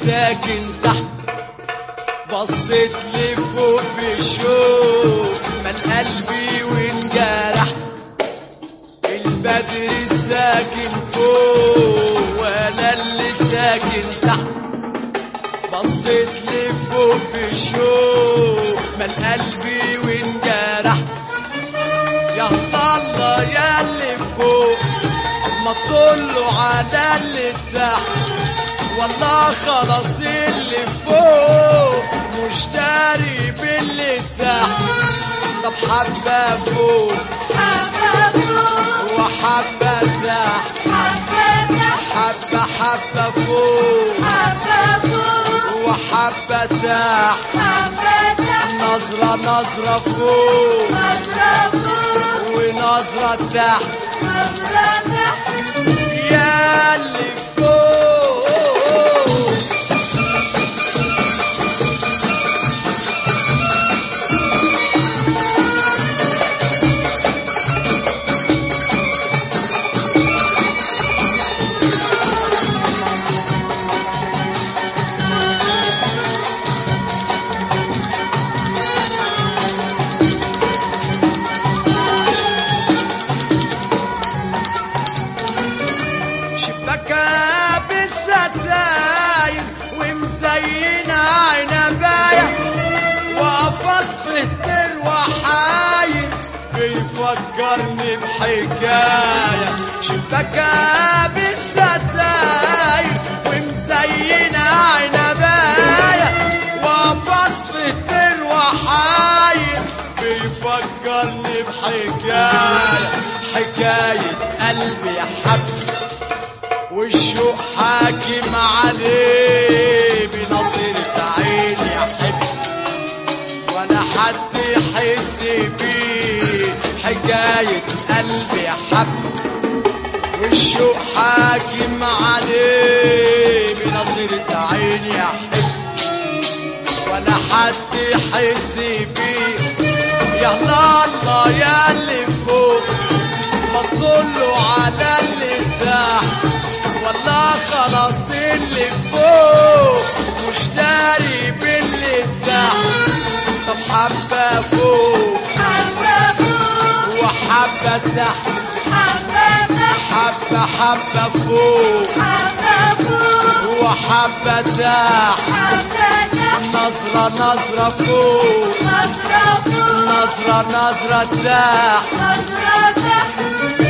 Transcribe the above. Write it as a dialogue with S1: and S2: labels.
S1: ساكن تحت بصيت لفوق بشوق من قلبي وانجرح البدر ساكن فوق وانا اللي ساكن تحت بصيت لفوق بشوق من قلبي وانجرح يا الله يا اللي فوق ما تطلوا على اللي تحت والله خلاص اللي فوق مشتري باللي تحت طب حبة فوق وحبة تحت حبة حبة فوق وحبة تحت نظرة نظرة فوق ونظرة تحت يا اللي فوق شبكة بالستاير ومزينة عنباية وقفص في التر وحاير بيفكرني بحكاية شبكة بالستاير ومزينة عنباية وقفص في التر وحاير بيفكرني بحكاية حكاية قلبي حب والشوق حاكم عليه بنظرة عيني يحب ولا حد يحس بيه حكاية قلبي حب والشوق حاكم عليه بنظرة عيني يحب ولا حد يحس بيه يا الله الله يا اللي فوق ما تطلوا على اللي تحت والله خلاص اللي فوق مشتري باللي تحت طب حبة فوق وحبة تحت حبة حبة فوق وحبة تحت نظرة نظرة فوق نظرة نظرة تحت